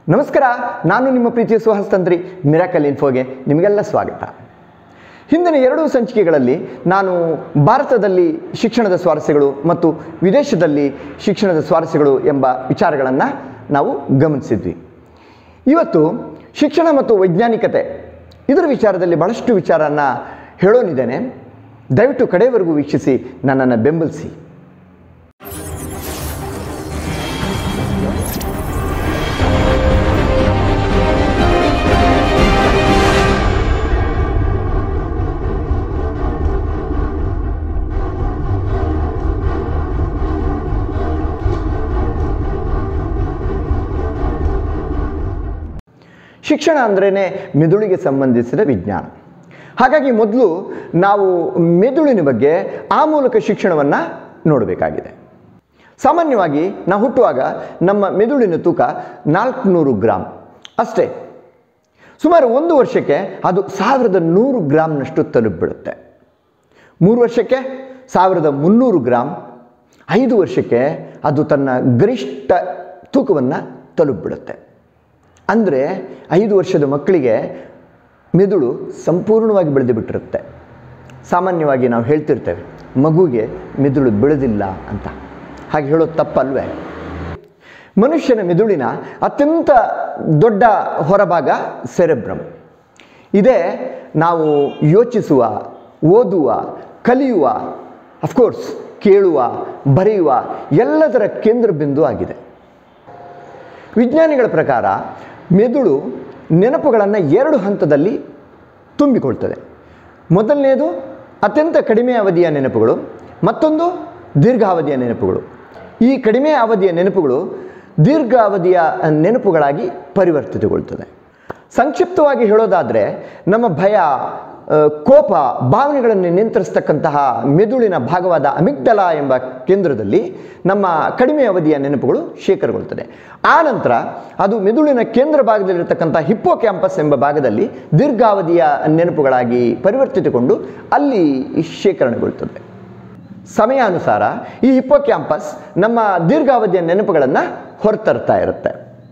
ನಮಸ್ಕಾರ ನಾನು ನಿಮ್ಮ ಪ್ರೀತಿಯ ಸುಹಾಸ್ತಂತ್ರಿ ಮಿರಾಕಲ್ ಇನ್ಫೋಗೆ ನಿಮಗೆಲ್ಲ ಸ್ವಾಗತ ಹಿಂದಿನ ಎರಡೂ ಸಂಚಿಕೆಗಳಲ್ಲಿ ನಾನು ಭಾರತದಲ್ಲಿ ಶಿಕ್ಷಣದ ಸ್ವಾರಸ್ಯಗಳು ಮತ್ತು ವಿದೇಶದಲ್ಲಿ ಶಿಕ್ಷಣದ ಸ್ವಾರಸ್ಯಗಳು ಎಂಬ ವಿಚಾರಗಳನ್ನು ನಾವು ಗಮನಿಸಿದ್ವಿ ಇವತ್ತು ಶಿಕ್ಷಣ ಮತ್ತು ವೈಜ್ಞಾನಿಕತೆ ಇದರ ವಿಚಾರದಲ್ಲಿ ಬಹಳಷ್ಟು ವಿಚಾರನ ಹೇಳೋನಿದ್ದೇನೆ ದಯವಿಟ್ಟು ಕಡೆಯವರೆಗೂ ವೀಕ್ಷಿಸಿ ನನ್ನನ್ನು ಬೆಂಬಲಿಸಿ ಶಿಕ್ಷಣ ಅಂದ್ರೇ ಮೆದುಳಿಗೆ ಸಂಬಂಧಿಸಿದ ವಿಜ್ಞಾನ ಹಾಗಾಗಿ ಮೊದಲು ನಾವು ಮೆದುಳಿನ ಬಗ್ಗೆ ಆ ಮೂಲಕ ಶಿಕ್ಷಣವನ್ನು ನೋಡಬೇಕಾಗಿದೆ ಸಾಮಾನ್ಯವಾಗಿ ನಾವು ಹುಟ್ಟುವಾಗ ನಮ್ಮ ಮೆದುಳಿನ ತೂಕ ನಾಲ್ಕುನೂರು ಗ್ರಾಮ್ ಅಷ್ಟೇ ಸುಮಾರು ಒಂದು ವರ್ಷಕ್ಕೆ ಅದು ಸಾವಿರದ ನೂರು ಗ್ರಾಮ್ನಷ್ಟು ತಲುಪಿಬಿಡುತ್ತೆ ಮೂರು ವರ್ಷಕ್ಕೆ ಸಾವಿರದ ಮುನ್ನೂರು ಗ್ರಾಮ್ ಐದು ವರ್ಷಕ್ಕೆ ಅದು ತನ್ನ ಗರಿಷ್ಠ ತೂಕವನ್ನು ತಲುಪಿಬಿಡುತ್ತೆ ಅಂದರೆ ಐದು ವರ್ಷದ ಮಕ್ಕಳಿಗೆ ಮೆದುಳು ಸಂಪೂರ್ಣವಾಗಿ ಬೆಳೆದು ಬಿಟ್ಟಿರುತ್ತೆ ಸಾಮಾನ್ಯವಾಗಿ ನಾವು ಹೇಳ್ತಿರ್ತೇವೆ ಮಗುಗೆ ಮೆದುಳು ಬೆಳೆದಿಲ್ಲ ಅಂತ ಹಾಗೆ ಹೇಳೋದು ತಪ್ಪಲ್ವೇ ಮನುಷ್ಯನ ಮೆದುಳಿನ ಅತ್ಯಂತ ದೊಡ್ಡ ಹೊರಭಾಗ ಸೆರೆಬ್ರಮ್ ಇದೇ ನಾವು ಯೋಚಿಸುವ ಓದುವ ಕಲಿಯುವ ಅಫ್ಕೋರ್ಸ್ ಕೇಳುವ ಬರೆಯುವ ಎಲ್ಲದರ ಕೇಂದ್ರ ಬಿಂದು ಆಗಿದೆ ವಿಜ್ಞಾನಿಗಳ ಪ್ರಕಾರ ಮೆದುಳು ನೆನಪುಗಳನ್ನು ಎರಡು ಹಂತದಲ್ಲಿ ತುಂಬಿಕೊಳ್ತದೆ ಮೊದಲನೇದು ಅತ್ಯಂತ ಕಡಿಮೆ ಅವಧಿಯ ನೆನಪುಗಳು ಮತ್ತೊಂದು ದೀರ್ಘಾವಧಿಯ ನೆನಪುಗಳು ಈ ಕಡಿಮೆ ಅವಧಿಯ ನೆನಪುಗಳು ದೀರ್ಘಾವಧಿಯ ನೆನಪುಗಳಾಗಿ ಪರಿವರ್ತಿತಗೊಳ್ತದೆ ಸಂಕ್ಷಿಪ್ತವಾಗಿ ಹೇಳೋದಾದರೆ ನಮ್ಮ ಭಯ ಆ, ಕೋಪ ಭಾವನೆಗಳನ್ನು ನಿಯಂತ್ರಿಸ್ತಕ್ಕಂತಹ ಮೆದುಳಿನ ಭಾಗವಾದ ಅಮಿಗ್ಡಲ ಎಂಬ ಕೇಂದ್ರದಲ್ಲಿ ನಮ್ಮ ಕಡಿಮೆ ಅವಧಿಯ ನೆನಪುಗಳು ಶೇಖರಗೊಳ್ತದೆ ಆ ನಂತರ ಅದು ಮೆದುಳಿನ ಕೇಂದ್ರ ಭಾಗದಲ್ಲಿರತಕ್ಕಂಥ ಹಿಪ್ಪೋ ಕ್ಯಾಂಪಸ್ ಎಂಬ ಭಾಗದಲ್ಲಿ ದೀರ್ಘಾವಧಿಯ ನೆನಪುಗಳಾಗಿ ಪರಿವರ್ತಿತಗೊಂಡು ಅಲ್ಲಿ ಶೇಖರಣೆಗೊಳ್ತದೆ ಸಮಯಾನುಸಾರ ಈ ಹಿಪ್ಪೋ ಕ್ಯಾಂಪಸ್ ನಮ್ಮ ದೀರ್ಘಾವಧಿಯ ನೆನಪುಗಳನ್ನು ಹೊರತರ್ತಾ ಇರುತ್ತೆ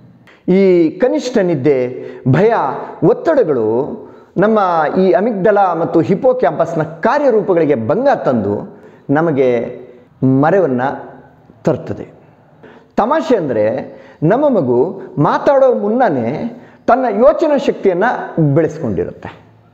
ಈ ಕನಿಷ್ಠ ನಿದ್ದೆ ಭಯ ಒತ್ತಡಗಳು ನಮ್ಮ ಈ ಅಮಿಗ್ಡಲ ಮತ್ತು ಹಿಪೋ ಕ್ಯಾಂಪಸ್ನ ಕಾರ್ಯರೂಪಗಳಿಗೆ ಭಂಗ ತಂದು ನಮಗೆ ಮರೆವನ್ನು ತರ್ತದೆ ತಮಾಷೆ ಅಂದರೆ ನಮ್ಮ ಮಗು ಮಾತಾಡೋ ಮುನ್ನನೇ ತನ್ನ ಯೋಚನಾ ಶಕ್ತಿಯನ್ನು ಬೆಳೆಸ್ಕೊಂಡಿರುತ್ತೆ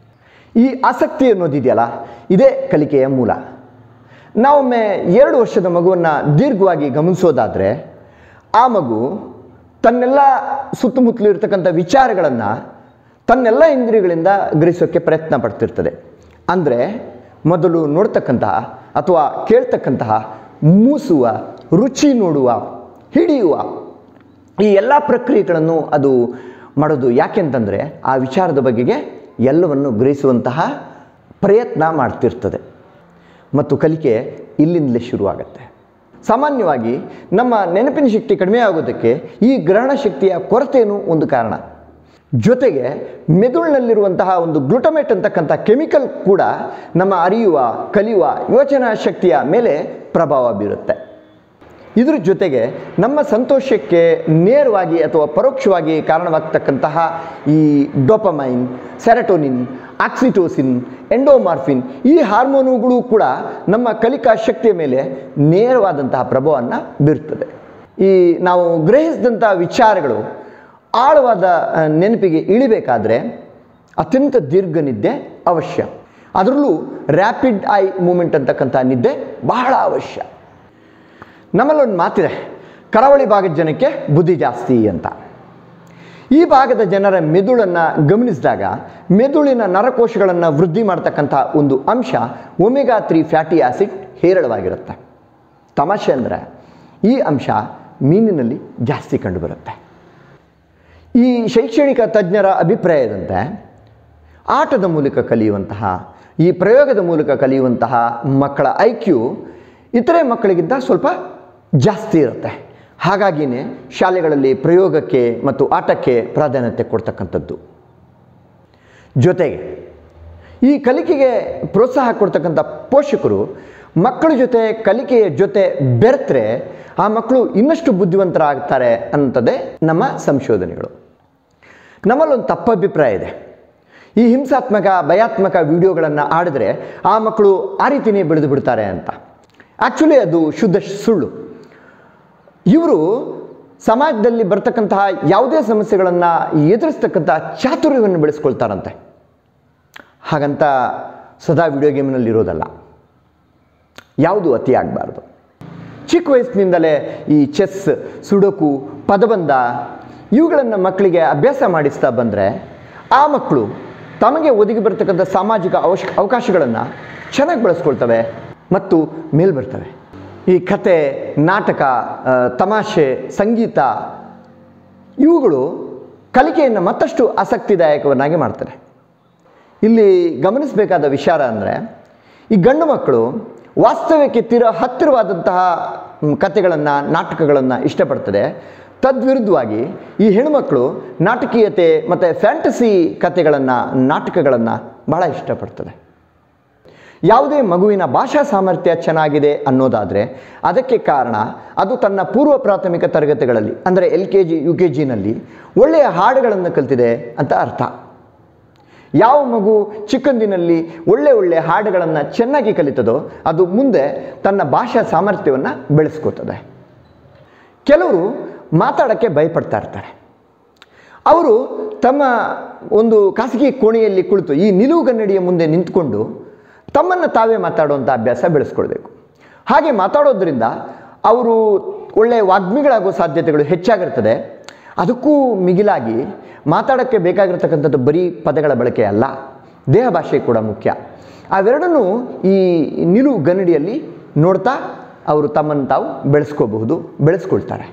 ಈ ಆಸಕ್ತಿ ಅನ್ನೋದಿದೆಯಲ್ಲ ಇದೇ ಕಲಿಕೆಯ ಮೂಲ ನಾವೊಮ್ಮೆ ಎರಡು ವರ್ಷದ ಮಗುವನ್ನು ದೀರ್ಘವಾಗಿ ಗಮನಿಸೋದಾದರೆ ಆ ಮಗು ತನ್ನೆಲ್ಲ ಸುತ್ತಮುತ್ತಲು ಇರತಕ್ಕಂಥ ವಿಚಾರಗಳನ್ನು ತನ್ನೆಲ್ಲ ಇಂದ್ರಿಯಗಳಿಂದ ಗ್ರಹಿಸೋಕ್ಕೆ ಪ್ರಯತ್ನ ಪಡ್ತಿರ್ತದೆ ಅಂದರೆ ಮೊದಲು ನೋಡ್ತಕ್ಕಂತಹ ಅಥವಾ ಕೇಳ್ತಕ್ಕಂತಹ ಮೂಸುವ ರುಚಿ ನೋಡುವ ಹಿಡಿಯುವ ಈ ಎಲ್ಲ ಪ್ರಕ್ರಿಯೆಗಳನ್ನು ಅದು ಮಾಡೋದು ಯಾಕೆಂತಂದರೆ ಆ ವಿಚಾರದ ಬಗೆಗೆ ಎಲ್ಲವನ್ನು ಗ್ರಹಿಸುವಂತಹ ಪ್ರಯತ್ನ ಮಾಡ್ತಿರ್ತದೆ ಮತ್ತು ಕಲಿಕೆ ಇಲ್ಲಿಂದಲೇ ಶುರುವಾಗುತ್ತೆ ಸಾಮಾನ್ಯವಾಗಿ ನಮ್ಮ ನೆನಪಿನ ಶಕ್ತಿ ಕಡಿಮೆ ಆಗೋದಕ್ಕೆ ಈ ಗ್ರಹಣ ಶಕ್ತಿಯ ಕೊರತೆಯೂ ಒಂದು ಕಾರಣ ಜೊತೆಗೆ ಮೆದುಳಿನಲ್ಲಿರುವಂತಹ ಒಂದು ಗ್ಲುಟಮೇಟ್ ಅಂತಕ್ಕಂಥ ಕೆಮಿಕಲ್ ಕೂಡ ನಮ್ಮ ಅರಿಯುವ ಕಲಿಯುವ ಯೋಚನಾ ಶಕ್ತಿಯ ಮೇಲೆ ಪ್ರಭಾವ ಬೀರುತ್ತೆ ಇದ್ರ ಜೊತೆಗೆ ನಮ್ಮ ಸಂತೋಷಕ್ಕೆ ನೇರವಾಗಿ ಅಥವಾ ಪರೋಕ್ಷವಾಗಿ ಕಾರಣವಾಗ್ತಕ್ಕಂತಹ ಈ ಡೋಪಮೈನ್ ಸೆರಟೋನಿನ್ ಆಕ್ಸಿಟೋಸಿನ್ ಎಂಡೋಮಾರ್ಫಿನ್ ಈ ಹಾರ್ಮೋನುಗಳು ಕೂಡ ನಮ್ಮ ಕಲಿಕಾ ಶಕ್ತಿಯ ಮೇಲೆ ನೇರವಾದಂತಹ ಪ್ರಭಾವವನ್ನು ಬೀರ್ತದೆ ಈ ನಾವು ಗ್ರಹಿಸಿದಂಥ ವಿಚಾರಗಳು ಆಳವಾದ ಆ, ನೆನಪಿಗೆ ಇಳಿಬೇಕಾದ್ರೆ ಅತ್ಯಂತ ದೀರ್ಘ ನಿದ್ದೆ ಅವಶ್ಯ ಅದರಲ್ಲೂ ರ್ಯಾಪಿಡ್ ಐ ಮೂಮೆಂಟ್ ಅಂತಕ್ಕಂಥ ನಿದ್ದೆ ಬಹಳ ಅವಶ್ಯ ನಮ್ಮಲ್ಲೊಂದು ಮಾತಿದೆ ಕರಾವಳಿ ಭಾಗದ ಜನಕ್ಕೆ ಬುದ್ಧಿ ಜಾಸ್ತಿ ಅಂತ ಈ ಭಾಗದ ಜನರ ಮೆದುಳನ್ನು ಗಮನಿಸಿದಾಗ ಮೆದುಳಿನ ನರಕೋಶಗಳನ್ನು ವೃದ್ಧಿ ಮಾಡ್ತಕ್ಕಂಥ ಒಂದು ಅಂಶ ಒಮೆಗಾ ತ್ರೀ ಫ್ಯಾಟಿ ಆಸಿಡ್ ಹೇರಳವಾಗಿರುತ್ತೆ ತಮಾಷೆ ಅಂದರೆ ಈ ಅಂಶ ಮೀನಿನಲ್ಲಿ ಜಾಸ್ತಿ ಕಂಡುಬರುತ್ತೆ ಈ ಶೈಕ್ಷಣಿಕ ತಜ್ಞರ ಅಭಿಪ್ರಾಯದಂತೆ ಆಟದ ಮೂಲಕ ಕಲಿಯುವಂತಹ ಈ ಪ್ರಯೋಗದ ಮೂಲಕ ಕಲಿಯುವಂತಹ ಮಕ್ಕಳ ಐ ಕ್ಯೂ ಇತರೆ ಮಕ್ಕಳಿಗಿಂತ ಸ್ವಲ್ಪ ಜಾಸ್ತಿ ಇರುತ್ತೆ ಹಾಗಾಗಿಯೇ ಶಾಲೆಗಳಲ್ಲಿ ಪ್ರಯೋಗಕ್ಕೆ ಮತ್ತು ಆಟಕ್ಕೆ ಪ್ರಾಧಾನ್ಯತೆ ಕೊಡ್ತಕ್ಕಂಥದ್ದು ಜೊತೆಗೆ ಈ ಕಲಿಕೆಗೆ ಪ್ರೋತ್ಸಾಹ ಕೊಡ್ತಕ್ಕಂಥ ಪೋಷಕರು ಮಕ್ಕಳ ಜೊತೆ ಕಲಿಕೆಯ ಜೊತೆ ಬೆರೆತರೆ ಆ ಮಕ್ಕಳು ಇನ್ನಷ್ಟು ಬುದ್ಧಿವಂತರಾಗ್ತಾರೆ ಅನ್ನೋದೇ ನಮ್ಮ ಸಂಶೋಧನೆಗಳು ನಮ್ಮಲ್ಲೊಂದು ತಪ್ಪು ಅಭಿಪ್ರಾಯ ಇದೆ ಈ ಹಿಂಸಾತ್ಮಕ ಭಯಾತ್ಮಕ ವಿಡಿಯೋಗಳನ್ನು ಆಡಿದ್ರೆ ಆ ಮಕ್ಕಳು ಆ ರೀತಿಯೇ ಬೆಳೆದು ಬಿಡ್ತಾರೆ ಅಂತ ಆ್ಯಕ್ಚುಲಿ ಅದು ಶುದ್ಧ ಸುಳ್ಳು ಇವರು ಸಮಾಜದಲ್ಲಿ ಬರ್ತಕ್ಕಂತಹ ಯಾವುದೇ ಸಮಸ್ಯೆಗಳನ್ನು ಎದುರಿಸ್ತಕ್ಕಂಥ ಚಾತುರ್ಯವನ್ನು ಬೆಳೆಸ್ಕೊಳ್ತಾರಂತೆ ಹಾಗಂತ ಸದಾ ವಿಡಿಯೋ ಗೇಮ್ನಲ್ಲಿ ಇರೋದಲ್ಲ ಯಾವುದು ಅತಿ ಆಗಬಾರ್ದು ಚಿಕ್ಕ ವಯಸ್ಸಿನಿಂದಲೇ ಈ ಚೆಸ್ ಸುಡೋಕು ಪದಬಂಧ ಇವುಗಳನ್ನು ಮಕ್ಕಳಿಗೆ ಅಭ್ಯಾಸ ಮಾಡಿಸ್ತಾ ಬಂದರೆ ಆ ಮಕ್ಕಳು ತಮಗೆ ಒದಗಿ ಬರ್ತಕ್ಕಂಥ ಸಾಮಾಜಿಕ ಅವಶ ಅವಕಾಶಗಳನ್ನು ಚೆನ್ನಾಗಿ ಬಳಸ್ಕೊಳ್ತವೆ ಮತ್ತು ಮೇಲ್ ಬರ್ತವೆ ಈ ಕತೆ ನಾಟಕ ಆ, ತಮಾಷೆ ಸಂಗೀತ ಇವುಗಳು ಕಲಿಕೆಯನ್ನು ಮತ್ತಷ್ಟು ಆಸಕ್ತಿದಾಯಕವನ್ನಾಗಿ ಮಾಡ್ತಾರೆ ಇಲ್ಲಿ ಗಮನಿಸಬೇಕಾದ ವಿಚಾರ ಅಂದರೆ ಈ ಗಂಡು ಮಕ್ಕಳು ವಾಸ್ತವ್ಯಕ್ಕೆ ತೀರ ಹತ್ತಿರವಾದಂತಹ ಕಥೆಗಳನ್ನು ನಾಟಕಗಳನ್ನು ಇಷ್ಟಪಡ್ತದೆ ತದ್ವಿರುದ್ಧವಾಗಿ ಈ ಹೆಣ್ಣುಮಕ್ಕಳು ನಾಟಕೀಯತೆ ಮತ್ತು ಫ್ಯಾಂಟಸಿ ಕಥೆಗಳನ್ನು ನಾಟಕಗಳನ್ನು ಬಹಳ ಇಷ್ಟಪಡ್ತದೆ ಯಾವುದೇ ಮಗುವಿನ ಭಾಷಾ ಸಾಮರ್ಥ್ಯ ಚೆನ್ನಾಗಿದೆ ಅನ್ನೋದಾದರೆ ಅದಕ್ಕೆ ಕಾರಣ ಅದು ತನ್ನ ಪೂರ್ವ ಪ್ರಾಥಮಿಕ ತರಗತಿಗಳಲ್ಲಿ ಅಂದರೆ L K G U K ಜಿನಲ್ಲಿ ಒಳ್ಳೆಯ ಹಾಡುಗಳನ್ನು ಕಲ್ತಿದೆ ಅಂತ ಅರ್ಥ ಯಾವ ಮಗು ಚಿಕ್ಕಂದಿನಲ್ಲಿ ಒಳ್ಳೆ ಒಳ್ಳೆ ಹಾಡುಗಳನ್ನು ಚೆನ್ನಾಗಿ ಕಲಿತದೋ ಅದು ಮುಂದೆ ತನ್ನ ಭಾಷಾ ಸಾಮರ್ಥ್ಯವನ್ನು ಬೆಳೆಸ್ಕೋತದೆ ಕೆಲವರು ಮಾತಾಡೋಕ್ಕೆ ಭಯಪಡ್ತಾ ಇರ್ತಾರೆ ಅವರು ತಮ್ಮ ಒಂದು ಖಾಸಗಿ ಕೋಣೆಯಲ್ಲಿ ಕುಳಿತು ಈ ನಿಲುವುಗನ್ನಡಿಯ ಮುಂದೆ ನಿಂತ್ಕೊಂಡು ತಮ್ಮನ್ನು ತಾವೇ ಮಾತಾಡುವಂಥ ಅಭ್ಯಾಸ ಬೆಳೆಸ್ಕೊಳ್ಬೇಕು ಹಾಗೆ ಮಾತಾಡೋದ್ರಿಂದ ಅವರು ಒಳ್ಳೆಯ ವಾಗ್ಮಿಗಳಾಗೋ ಸಾಧ್ಯತೆಗಳು ಹೆಚ್ಚಾಗಿರ್ತದೆ ಅದಕ್ಕೂ ಮಿಗಿಲಾಗಿ ಮಾತಾಡೋಕ್ಕೆ ಬೇಕಾಗಿರ್ತಕ್ಕಂಥದ್ದು ಬರೀ ಪದಗಳ ಬಳಕೆ ಅಲ್ಲ ದೇಹ ಭಾಷೆ ಕೂಡ ಮುಖ್ಯ ಅವೆರಡನ್ನೂ ಈ ನಿಲುವು ಗನ್ನಡಿಯಲ್ಲಿ ನೋಡ್ತಾ ಅವರು ತಮ್ಮನ್ನು ತಾವು ಬೆಳೆಸ್ಕೋಬಹುದು ಬೆಳೆಸ್ಕೊಳ್ತಾರೆ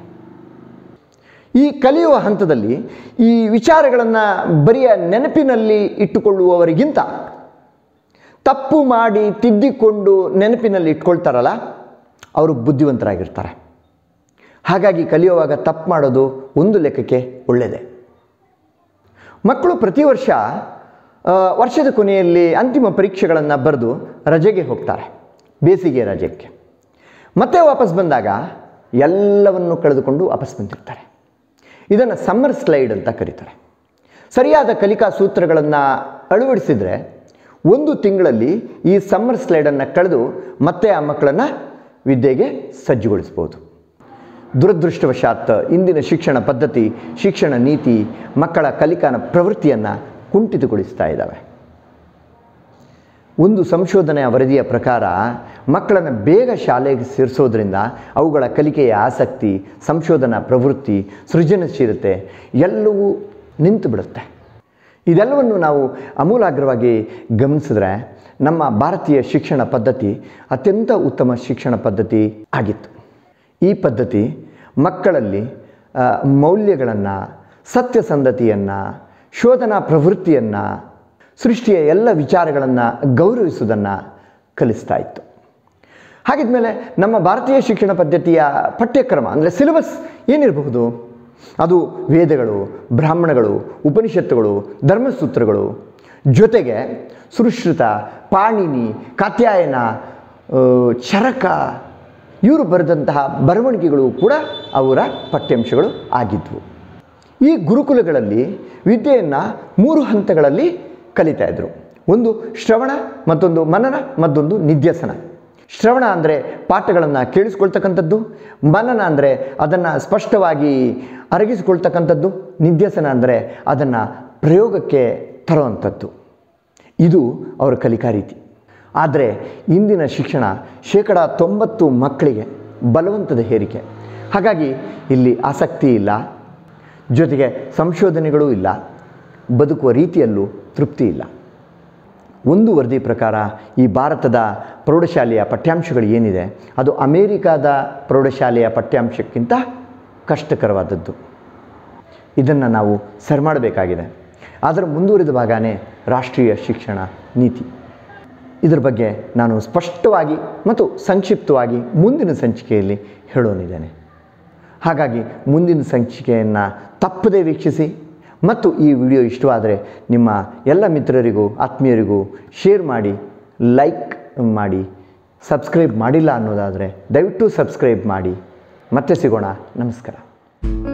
ಈ ಕಲಿಯುವ ಹಂತದಲ್ಲಿ ಈ ವಿಚಾರಗಳನ್ನು ಬರಿಯ ನೆನಪಿನಲ್ಲಿ ಇಟ್ಟುಕೊಳ್ಳುವವರಿಗಿಂತ ತಪ್ಪು ಮಾಡಿ ತಿದ್ದಿಕೊಂಡು ನೆನಪಿನಲ್ಲಿ ಇಟ್ಕೊಳ್ತಾರಲ್ಲ ಅವರು ಬುದ್ಧಿವಂತರಾಗಿರ್ತಾರೆ ಹಾಗಾಗಿ ಕಲಿಯುವಾಗ ತಪ್ಪು ಮಾಡೋದು ಒಂದು ಲೆಕ್ಕಕ್ಕೆ ಒಳ್ಳೆಯದೇ ಮಕ್ಕಳು ಪ್ರತಿ ವರ್ಷ ಆ, ವರ್ಷದ ಕೊನೆಯಲ್ಲಿ ಅಂತಿಮ ಪರೀಕ್ಷೆಗಳನ್ನು ಬರೆದು ರಜೆಗೆ ಹೋಗ್ತಾರೆ ಬೇಸಿಗೆ ರಜೆಗೆ ಮತ್ತೆ ವಾಪಸ್ ಬಂದಾಗ ಎಲ್ಲವನ್ನು ಕಳೆದುಕೊಂಡು ವಾಪಸ್ ಬಂದಿರ್ತಾರೆ ಇದನ್ನು ಸಮ್ಮರ್ ಸ್ಲೈಡ್ ಅಂತ ಕರೀತಾರೆ ಸರಿಯಾದ ಕಲಿಕಾ ಸೂತ್ರಗಳನ್ನು ಅಳವಡಿಸಿದರೆ ಒಂದು ತಿಂಗಳಲ್ಲಿ ಈ ಸಮ್ಮರ್ ಸ್ಲೈಡನ್ನು ಕಳೆದು ಮತ್ತೆ ಆ ಮಕ್ಕಳನ್ನು ವಿದ್ಯೆಗೆ ಸಜ್ಜುಗೊಳಿಸ್ಬೋದು ದುರದೃಷ್ಟವಶಾತ್ ಇಂದಿನ ಶಿಕ್ಷಣ ಪದ್ಧತಿ ಶಿಕ್ಷಣ ನೀತಿ ಮಕ್ಕಳ ಕಲಿಕಾನ ಪ್ರವೃತ್ತಿಯನ್ನು ಕುಂಠಿತಗೊಳಿಸ್ತಾ ಇದ್ದಾವೆ ಒಂದು ಸಂಶೋಧನೆಯ ವರದಿಯ ಪ್ರಕಾರ ಮಕ್ಕಳನ್ನು ಬೇಗ ಶಾಲೆಗೆ ಸೇರಿಸೋದ್ರಿಂದ ಅವುಗಳ ಕಲಿಕೆಯ ಆಸಕ್ತಿ ಸಂಶೋಧನಾ ಪ್ರವೃತ್ತಿ ಸೃಜನಶೀಲತೆ ಎಲ್ಲವೂ ನಿಂತು ಬಿಡುತ್ತೆ ಇದೆಲ್ಲವನ್ನು ನಾವು ಅಮೂಲಾಗ್ರವಾಗಿ ಗಮನಿಸಿದ್ರೆ ನಮ್ಮ ಭಾರತೀಯ ಶಿಕ್ಷಣ ಪದ್ಧತಿ ಅತ್ಯಂತ ಉತ್ತಮ ಶಿಕ್ಷಣ ಪದ್ಧತಿ ಆಗಿತ್ತು ಈ ಪದ್ಧತಿ ಮಕ್ಕಳಲ್ಲಿ ಮೌಲ್ಯಗಳನ್ನು ಸತ್ಯಸಂಧತೆಯನ್ನು ಶೋಧನಾ ಪ್ರವೃತ್ತಿಯನ್ನು ಸೃಷ್ಟಿಯ ಎಲ್ಲ ವಿಚಾರಗಳನ್ನು ಗೌರವಿಸುವುದನ್ನು ಕಲಿಸ್ತಾ ಇತ್ತು ಹಾಗಿದ್ಮೇಲೆ ನಮ್ಮ ಭಾರತೀಯ ಶಿಕ್ಷಣ ಪದ್ಧತಿಯ ಪಠ್ಯಕ್ರಮ ಅಂದರೆ ಸಿಲೆಬಸ್ ಏನಿರಬಹುದು ಅದು ವೇದಗಳು ಬ್ರಾಹ್ಮಣಗಳು ಉಪನಿಷತ್ತುಗಳು ಧರ್ಮಸೂತ್ರಗಳು ಜೊತೆಗೆ ಸುಶ್ರುತ ಪಾಣಿನಿ ಕಾತ್ಯಾಯನ ಆ, ಚರಕ ಇವರು ಬರೆದಂತಹ ಬರವಣಿಗೆಗಳು ಕೂಡ ಅವರ ಪಠ್ಯಾಂಶಗಳು ಆಗಿದ್ವು ಈ ಗುರುಕುಲಗಳಲ್ಲಿ ವಿದ್ಯೆಯನ್ನು ಮೂರು ಹಂತಗಳಲ್ಲಿ ಕಲಿತಾ ಇದ್ರು ಒಂದು ಶ್ರವಣ ಮತ್ತೊಂದು ಮನನ ಮತ್ತೊಂದು ನಿಧ್ಯಾಸನ ಶ್ರವಣ ಅಂದರೆ ಪಾಠಗಳನ್ನು ಕೇಳಿಸ್ಕೊಳ್ತಕ್ಕಂಥದ್ದು ಮನನ ಅಂದರೆ ಅದನ್ನು ಸ್ಪಷ್ಟವಾಗಿ ಅರಗಿಸಿಕೊಳ್ತಕ್ಕಂಥದ್ದು ನಿಧ್ಯಾಸನ ಅಂದರೆ ಅದನ್ನು ಪ್ರಯೋಗಕ್ಕೆ ತರುವಂಥದ್ದು ಇದು ಅವರ ಕಲಿಕಾ ರೀತಿ ಆದರೆ ಇಂದಿನ ಶಿಕ್ಷಣ ಶೇಕಡ ತೊಂಬತ್ತು ಮಕ್ಕಳಿಗೆ ಬಲವಂತದ ಹೇರಿಕೆ ಹಾಗಾಗಿ ಇಲ್ಲಿ ಆಸಕ್ತಿ ಇಲ್ಲ ಜೊತೆಗೆ ಸಂಶೋಧನೆಗಳೂ ಇಲ್ಲ ಬದುಕುವ ರೀತಿಯಲ್ಲೂ ತೃಪ್ತಿ ಇಲ್ಲ ಒಂದು ವರದಿ ಪ್ರಕಾರ ಈ ಭಾರತದ ಪ್ರೌಢಶಾಲೆಯ ಪಠ್ಯಾಂಶಗಳು ಏನಿದೆ ಅದು ಅಮೇರಿಕಾದ ಪ್ರೌಢಶಾಲೆಯ ಪಠ್ಯಾಂಶಕ್ಕಿಂತ ಕಷ್ಟಕರವಾದದ್ದು ಇದನ್ನು ನಾವು ಸರಿ ಮಾಡಬೇಕಾಗಿದೆ ಅದರ ಮುಂದುವರಿದ ಭಾಗನೇ ರಾಷ್ಟ್ರೀಯ ಶಿಕ್ಷಣ ನೀತಿ ಇದರ ಬಗ್ಗೆ ನಾನು ಸ್ಪಷ್ಟವಾಗಿ ಮತ್ತು ಸಂಕ್ಷಿಪ್ತವಾಗಿ ಮುಂದಿನ ಸಂಚಿಕೆಯಲ್ಲಿ ಹೇಳೋನಿದ್ದೇನೆ ಹಾಗಾಗಿ ಮುಂದಿನ ಸಂಚಿಕೆಯನ್ನು ತಪ್ಪದೇ ವೀಕ್ಷಿಸಿ ಮತ್ತು ಈ ವಿಡಿಯೋ ಇಷ್ಟವಾದರೆ ನಿಮ್ಮ ಎಲ್ಲ ಮಿತ್ರರಿಗೂ ಆತ್ಮೀಯರಿಗೂ ಶೇರ್ ಮಾಡಿ ಲೈಕ್ ಮಾಡಿ ಸಬ್ಸ್ಕ್ರೈಬ್ ಮಾಡಿಲ್ಲ ಅನ್ನೋದಾದರೆ ದಯವಿಟ್ಟು ಸಬ್ಸ್ಕ್ರೈಬ್ ಮಾಡಿ ಮತ್ತೆ ಸಿಗೋಣ ನಮಸ್ಕಾರ